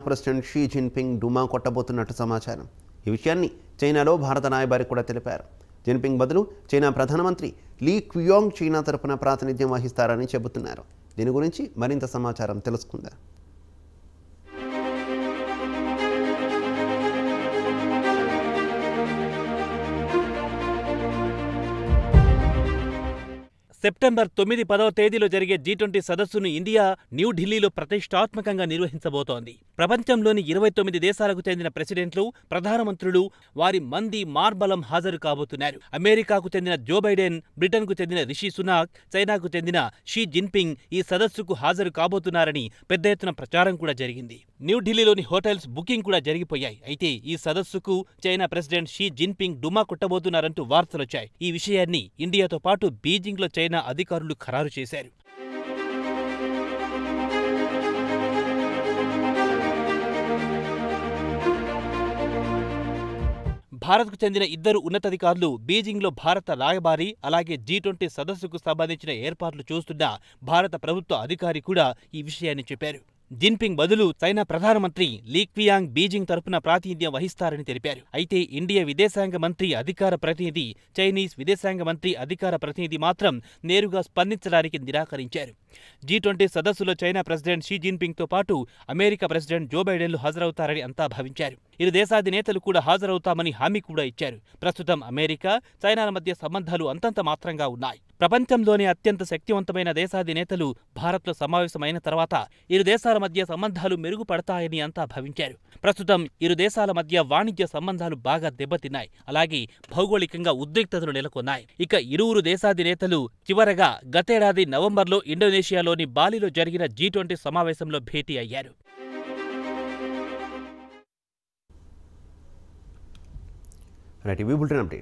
president Xi Jinping డుమా కొట్టబోతున్నట్టు సమాచారం ఈ విషయాన్ని చైనాలో భారత రాయబారి కూడా తెలిపారు జిన్పింగ్ బదులు చైనా ప్రధానమంత్రి లీ క్వియోంగ్ చైనా తరపున ప్రాతినిధ్యం వహిస్తారని చెబుతున్నారు దీని గురించి మరింత సమాచారం తెలుసుకుందాం సెప్టెంబర్ తొమ్మిది పదవ తేదీలో జరిగే జీ ట్వంటీ సదస్సును ఇండియా న్యూఢిల్లీలో ప్రతిష్టాత్మకంగా నిర్వహించబోతోంది ప్రపంచంలోని ఇరవై తొమ్మిది దేశాలకు చెందిన ప్రెసిడెంట్లు ప్రధానమంత్రులు వారి మంది మార్బలం హాజరు కాబోతున్నారు అమెరికాకు చెందిన జో బైడెన్ బ్రిటన్కు చెందిన రిషి సునాక్ చైనాకు చెందిన షీ జిన్పింగ్ ఈ సదస్సుకు హాజరు కాబోతున్నారని పెద్ద ఎత్తున ప్రచారం కూడా జరిగింది న్యూఢిల్లీలోని హోటల్స్ బుకింగ్ కూడా జరిగిపోయాయి అయితే ఈ సదస్సుకు చైనా ప్రెసిడెంట్ షీ జిన్పింగ్ డుమా కొట్టబోతున్నారంటూ వార్తలొచ్చాయి ఈ విషయాన్ని ఇండియాతో పాటు బీజింగ్లో చైనా అధికారులు ఖరారు చేశారు భారత్కు చెందిన ఇద్దరు ఉన్నతాధికారులు బీజింగ్లో భారత రాయబారి అలాగే జీ ట్వంటీ సదస్సుకు సంబంధించిన ఏర్పాట్లు చూస్తున్న భారత ప్రభుత్వ అధికారి కూడా ఈ విషయాన్ని చెప్పారు జిన్పింగ్ బదులు చైనా ప్రధానమంత్రి లీ క్వియాంగ్ బీజింగ్ తరపున ప్రాతినిధ్యం వహిస్తారని తెలిపారు అయితే ఇండియా విదేశాంగ మంత్రి అధికార ప్రతినిధి చైనీస్ విదేశాంగ మంత్రి అధికార ప్రతినిధి మాత్రం నేరుగా స్పందించడానికి నిరాకరించారు జీ ట్వంటీ సదస్సులో చైనా ప్రెసిడెంట్ షీ జిన్పింగ్తో పాటు అమెరికా ప్రెసిడెంట్ జో బైడెన్లు హాజరవుతారని అంతా భావించారు ఇరు దేశాధినేతలు కూడా హాజరవుతామని హామీ కూడా ఇచ్చారు ప్రస్తుతం అమెరికా చైనాల మధ్య సంబంధాలు అంతంత మాత్రంగా ఉన్నాయి ప్రపంచంలోనే అత్యంత శక్తివంతమైన దేశాధినేతలు భారత్లో సమావేశమైన తర్వాత ఇరు దేశాల మధ్య సంబంధాలు మెరుగుపడతాయని అంతా భావించారు ప్రస్తుతం ఇరు దేశాల మధ్య వాణిజ్య సంబంధాలు బాగా దెబ్బతిన్నాయి అలాగే భౌగోళికంగా ఉద్రిక్తతలు నెలకొన్నాయి ఇక ఇరువురు దేశాధినేతలు చివరగా గతేడాది నవంబర్లో ఇండోనేషియాలోని బాలిలో జరిగిన జీ ట్వంటీ సమావేశంలో భేటీ అయ్యారు రైట్ ఇవి బులెటిన్ అప్డేట్స్